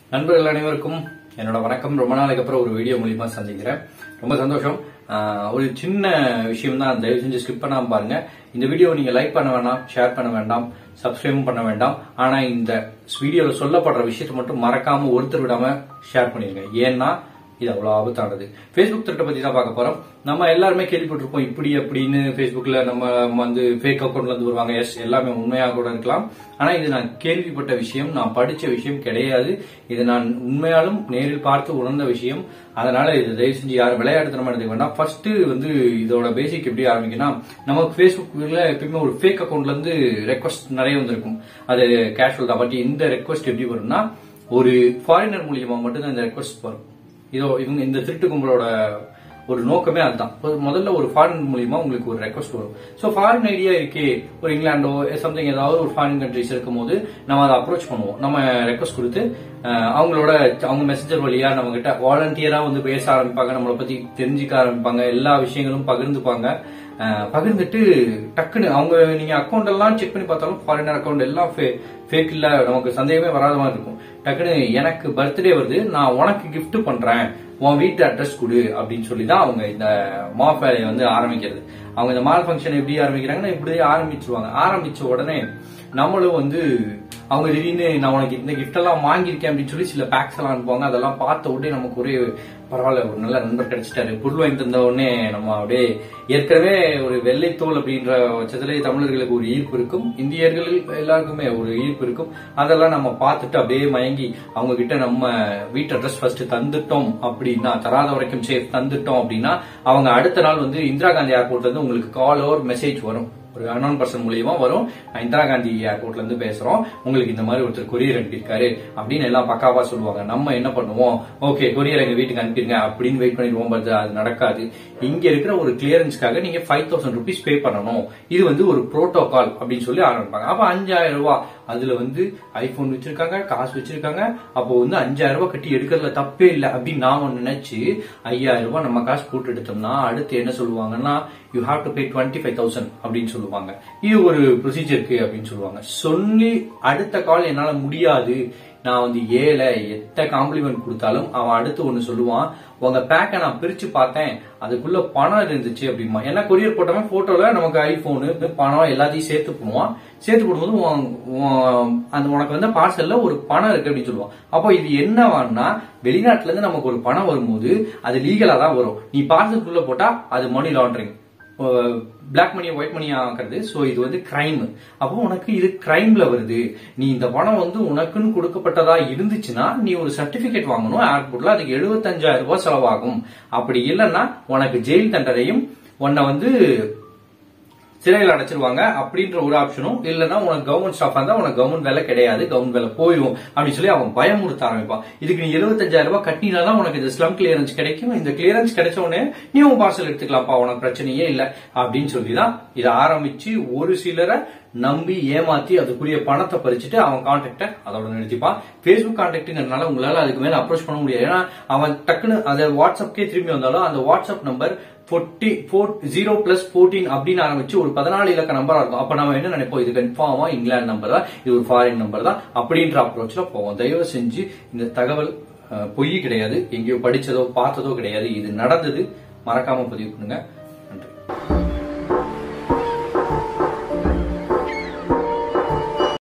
நண்பர்கள் அனைவருக்கும் என்னோட வணக்கம் ரொம்ப நாளைக்கு அப்புறம் ஒரு வீடியோ மூலியமா சந்திக்கிறேன் ரொம்ப சந்தோஷம் ஆஹ் ஒரு சின்ன விஷயம் தான் தயவு செஞ்சு ஸ்கிப் பண்ணாம பாருங்க இந்த வீடியோ நீங்க லைக் பண்ண வேண்டாம் ஷேர் பண்ண வேண்டாம் சப்ஸ்கிரைபும் பண்ண வேண்டாம் ஆனா இந்த வீடியோல சொல்லப்படுற விஷயத்தை மட்டும் மறக்காம ஒருத்தர் விடாம ஷேர் பண்ணிருங்க ஏன்னா இது அவ்வளவு ஆபத்தானது ஃபேஸ்புக் திருட்டை பத்தி தான் பார்க்க போறோம் நம்ம எல்லாருமே கேள்விப்பட்டிருப்போம் இப்படி அப்படின்னு ஃபேஸ்புக்ல நம்ம வந்து ஃபேக் அக்கௌண்ட்ல இருந்து வருவாங்க எஸ் எல்லாமே உண்மையாக கூட இருக்கலாம் ஆனா இது நான் கேள்விப்பட்ட விஷயம் நான் படிச்ச விஷயம் கிடையாது இது நான் உண்மையாலும் நேரில் பார்த்து உணர்ந்த விஷயம் அதனால இது தயவு செஞ்சு யாரும் விளையாடுத்தனமா எடுத்துக்க வேண்டாம் ஃபர்ஸ்ட் வந்து இதோட பேசிக் எப்படி ஆரம்பிக்குன்னா நமக்கு ஃபேஸ்புக்ல எப்பயுமே ஒரு ஃபேக் அக்கௌண்ட்ல இருந்து ரெக்வஸ்ட் நிறைய வந்திருக்கும் அது கேஷுவல் தான் பட் இந்த ரெக்வஸ்ட் எப்படி வரும்னா ஒரு ஃபாரினர் மூலியமா மட்டும்தான் இந்த ரெக்வஸ்ட் வரும் இதோ இவங்க இந்த திருட்டு கும்பலோட ஒரு நோக்கமே அதுதான் ஒரு முதல்ல ஒரு ஃபாரின் மூலியமா உங்களுக்கு ஒரு ரெக்வஸ்ட் வரும் ஸோ ஃபாரின் ஐடியா இருக்கே ஒரு இங்கிலாண்டோ சம்திங் ஏதாவது ஒரு ஃபாரின் கண்ட்ரிஸ் இருக்கும்போது நம்ம அதை அப்ரோச் பண்ணுவோம் நம்ம ரெக்வஸ்ட் கொடுத்து அஹ், அவங்களோட அவங்க மெசஞ்சர் வழியா நம்ம கிட்ட வாலண்டியரா வந்து பேச ஆரம்பிப்பாங்க நம்மளை பத்தி தெரிஞ்சுக்க ஆரம்பிப்பாங்க எல்லா விஷயங்களும் பகிர்ந்துப்பாங்க அஹ், பகிர்ந்துட்டு டக்குன்னு அவங்க நீங்க அக்கௌண்ட் எல்லாம் செக் பண்ணி பார்த்தாலும் ஃபாரினர் அக்கௌண்ட் எல்லாம் ஃபேக் இல்ல நமக்கு சந்தேகமே வராத மாதிரி இருக்கும் டக்குன்னு எனக்கு பர்த்டே வருது நான் உனக்கு gift பண்றேன் உன் வீட்டு அட்ரஸ் கொடு அப்படின்னு சொல்லி தான் அவங்க இந்த மாப் வேலையை வந்து ஆரம்பிக்கிறது அவங்க இந்த மால் ஃபங்க்ஷன் எப்படி ஆரம்பிக்கிறாங்கன்னா இப்படியே ஆரம்பிச்சிருவாங்க ஆரம்பிச்ச உடனே நம்மளும் வந்து அவங்க திடீர்னு நான் உனக்கு இந்த gift எல்லாம் வாங்கியிருக்கேன் அப்படின்னு சொல்லி சில பேக்ஸ் எல்லாம் அனுப்புவாங்க அதெல்லாம் பார்த்த உடனே நமக்கு ஒரே பரவாயில்ல ஒரு நல்ல நண்பர் கிடைச்சிட்டாரு பொருள் வாங்கி தந்த உடனே நம்ம அப்படியே ஏற்கனவே ஒரு வெள்ளைத்தோல் அப்படின்ற பட்சத்திலே தமிழர்களுக்கு ஒரு ஈர்ப்பு இருக்கும் இந்தியர்கள் எல்லாருக்குமே ஒரு ஈர்ப்பு இருக்கும் அதெல்லாம் நம்ம பார்த்துட்டு அப்படியே மயங்கி அவங்க கிட்ட நம்ம வீட்டு அட்ரஸ் ஃபர்ஸ்ட் தந்துட்டோம் அப்படின்னா தராத வரைக்கும் சேஃப் தந்துட்டோம் அப்படின்னா அவங்க அடுத்த நாள் வந்து இந்திரா காந்தி ஏர்போர்ட்ல இருந்து உங்களுக்கு கால் ஓர் மெசேஜ் வரும் ஒரு அன்னோன் பர்சன் மூலியமா வரும் நான் இந்திரா காந்தி ஏர்போர்ட்ல இருந்து பேசுறோம் உங்களுக்கு இந்த மாதிரி ஒருத்தர் கொரியர் அனுப்பியிருக்காரு அப்படின்னு எல்லாம் பக்காவா சொல்லுவாங்க நம்ம என்ன பண்ணுவோம் ஓகே கொரியர் எங்க வீட்டுக்கு அனுப்பிடுங்க அப்படின்னு வெயிட் பண்ணிடுவோம் பட் அது நடக்காது இங்க இருக்கிற ஒரு கிளியரன்ஸ்க்காக நீங்க ஃபைவ் தௌசண்ட் ருபீஸ் பே பண்ணணும் இது வந்து ஒரு புரோட்டோகால் அப்படின்னு சொல்லி ஆரம்பிப்பாங்க அப்ப அஞ்சாயிரம் ரூபாய் அதுல வந்து ஐபோன் வச்சிருக்காங்க காசு வச்சிருக்காங்க அப்போ வந்து அஞ்சாயிரம் ரூபாய் கட்டி எடுக்கிறதுல தப்பே இல்லை அப்படின்னு நாம நினைச்சு ஐயாயிரம் ரூபாய் நம்ம காசு போட்டு எடுத்தோம்னா அடுத்து என்ன சொல்லுவாங்கன்னா you have to pay twenty five thousand அப்படின்னு சொல்லுவாங்க இது ஒரு ப்ரொசீஜர் இருக்கு அப்படின்னு சொல்லுவாங்க சொல்லி அடுத்த கால் என்னால முடியாது நான் வந்து ஏழை எத்த காம்ப்ளிமெண்ட் கொடுத்தாலும் அவன் அடுத்து ஒன்னு சொல்லுவான் உங்க பேக்கை நான் பிரிச்சு பார்த்தேன் அதுக்குள்ள பணம் இருந்துச்சு அப்படிமா ஏன்னா கொரியர் போட்டவன் போட்டோல நமக்கு ஐபோனு பணம் எல்லாத்தையும் சேர்த்து போடுவான் சேர்த்து போடும்போது உன்- உன் அந்த உனக்கு வந்து பார்சல்ல ஒரு பணம் இருக்கு அப்படின்னு சொல்லுவான் அப்போ இது என்னவான்னா வெளிநாட்டுல இருந்து நமக்கு ஒரு பணம் வரும்போது அது லீகலா தான் வரும் நீ பார்சலுக்குள்ள போட்டா அது மணி லாண்டரிங் பிளாக் மணியை ஒயிட் மணி ஆக்குறது ஸோ இது வந்து கிரைம் அப்போ உனக்கு இது கிரைம்ல வருது நீ இந்த பணம் வந்து உனக்குன்னு கொடுக்கப்பட்டதா இருந்துச்சுன்னா நீ ஒரு சர்டிபிகேட் வாங்கணும் ஏர்போர்ட்ல அதுக்கு எழுபத்தஞ்சாயிரம் ரூபாய் செலவாகும் அப்படி இல்லைன்னா உனக்கு ஜெயில் தண்டனையும் உன்னை வந்து சிறையில் அடைச்சிருவாங்க அப்படின்ற ஒரு ஆப்ஷனும் இல்லைன்னா உனக்கு கவர்மெண்ட் ஸ்டாஃப் இருந்தா உனக்கு கவர்மெண்ட் வேலை கிடையாது கவர்மெண்ட் வேலை போயிடும் அப்படின்னு சொல்லி அவன் பயமுறுத்த ஆரம்பிப்பான் இதுக்கு நீ எழுபத்தஞ்சாயிரம் ரூபாய் கட்டினா தான் உனக்கு இந்த ஸ்லம் கிளியரன்ஸ் கிடைக்கும் இந்த கிளியரன்ஸ் கிடைச்ச உடனே நீ உன் பார்சல் எடுத்துக்கலாம்ப்பா உனக்கு பிரச்சனையே இல்லை அப்படின்னு சொல்லி தான் இதை ஆரம்பிச்சு ஒரு சிலரை நம்பி ஏமாத்தி அதுக்குரிய பணத்தை பறிச்சுட்டு அவன் கான்டாக்ட அதோட நிறுத்திப்பான் ஃபேஸ்புக் கான்டாக்ட்ங்கிறதுனால உங்களால அதுக்கு மேல அப்ரோச் பண்ண முடியாது ஏன்னா அவன் டக்குன்னு அதை வாட்ஸ்அப்கே திரும்பி வந்தாலும் அந்த WhatsApp number forty four zero plus fourteen அப்படின்னு ஆரம்பிச்சு ஒரு பதினாலு இலக்க நம்பரா இருக்கும் அப்ப நம்ம என்ன நினைப்போம் இது கன்ஃபார்மா இங்கிலாந்து நம்பர் தான் இது ஒரு ஃபாரின் நம்பர் தான் அப்படின்ற அப்ரோச்ல போவோம் தயவு செஞ்சு இந்த தகவல் அஹ், பொய் கிடையாது எங்கேயோ படிச்சதோ பார்த்ததோ கிடையாது இது நடந்தது மறக்காம பதிவு பண்ணுங்க